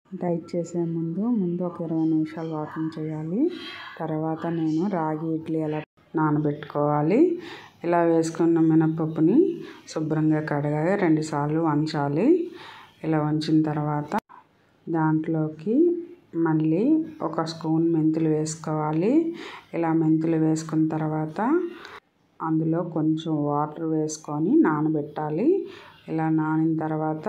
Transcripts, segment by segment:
diet చేసే ముందు ముందు ఒక ఇరవై నిమిషాలు వాకింగ్ చేయాలి తర్వాత నేను రాగి ఇడ్లీ ఎలా నానబెట్టుకోవాలి ఇలా వేసుకున్న మినపప్పుని శుభ్రంగా కడగాలి రెండుసార్లు వంచాలి ఇలా వంచిన తర్వాత దాంట్లోకి మళ్ళీ ఒక స్పూన్ మెంతులు వేసుకోవాలి ఇలా మెంతులు వేసుకున్న తర్వాత అందులో కొంచెం వాటర్ వేసుకొని నానబెట్టాలి ఇలా నానిన తర్వాత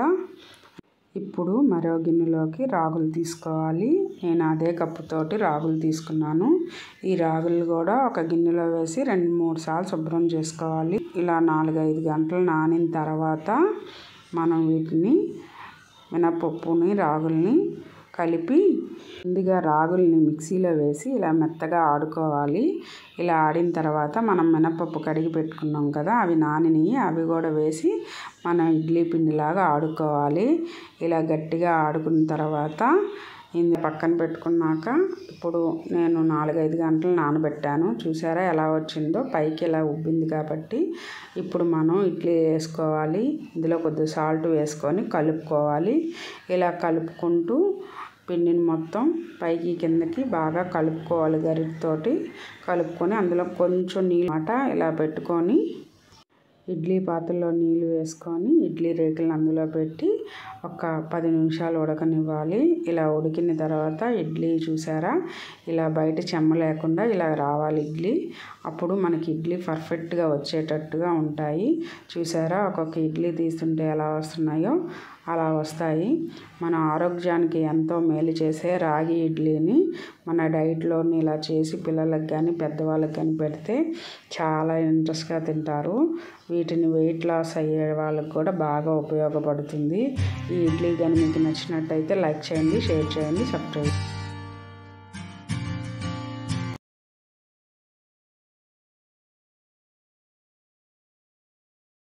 ఇప్పుడు మరో గిన్నెలోకి రాగులు తీసుకోవాలి నేను అదే కప్పుతోటి రాగులు తీసుకున్నాను ఈ రాగులు కూడా ఒక గిన్నెలో వేసి రెండు మూడు సార్లు శుభ్రం చేసుకోవాలి ఇలా నాలుగైదు గంటలు నానిన తర్వాత మనం వీటిని మినపప్పుని రాగుల్ని కలిపి ముందుగా రాగుల్ని మిక్సీలో వేసి ఇలా మెత్తగా ఆడుకోవాలి ఇలా ఆడిన తర్వాత మనం మినపప్పు కడిగి పెట్టుకున్నాం కదా అవి నానినవి అవి కూడా వేసి మనం ఇడ్లీ పిండిలాగా ఆడుకోవాలి ఇలా గట్టిగా ఆడుకున్న తర్వాత ఇది పక్కన పెట్టుకున్నాక ఇప్పుడు నేను నాలుగైదు గంటలు నానబెట్టాను చూసారా ఎలా వచ్చిందో పైకి ఇలా ఉబ్బింది కాబట్టి ఇప్పుడు మనం ఇడ్లీ వేసుకోవాలి ఇందులో కొద్దిగా సాల్ట్ వేసుకొని కలుపుకోవాలి ఇలా కలుపుకుంటూ పిండిని మొత్తం పైకి కిందకి బాగా కలుపుకోవాలి గరిటతోటి కలుపుకొని అందులో కొంచెం నీళ్ళు మాట ఇలా పెట్టుకొని ఇడ్లీ పాత్రలో నీళ్ళు వేసుకొని ఇడ్లీ రేకులను అందులో పెట్టి ఒక పది నిమిషాలు ఉడకనివ్వాలి ఇలా ఉడికిన తర్వాత ఇడ్లీ చూసారా ఇలా బయట చెమ్మ లేకుండా ఇలా రావాలి ఇడ్లీ అప్పుడు మనకి ఇడ్లీ పర్ఫెక్ట్గా వచ్చేటట్టుగా ఉంటాయి చూసారా ఒక్కొక్క ఇడ్లీ తీస్తుంటే ఎలా వస్తున్నాయో అలా వస్తాయి మన ఆరోగ్యానికి ఎంతో మేలు చేసే రాగి ఇడ్లీని మన డైట్లోని ఇలా చేసి పిల్లలకు కానీ పెద్దవాళ్ళకి కానీ పెడితే చాలా ఇంట్రెస్ట్గా తింటారు వీటిని వెయిట్ లాస్ అయ్యే వాళ్ళకి కూడా బాగా ఉపయోగపడుతుంది ఈ ఇడ్లీ కానీ మీకు నచ్చినట్టయితే లైక్ చేయండి షేర్ చేయండి సబ్స్క్రైబ్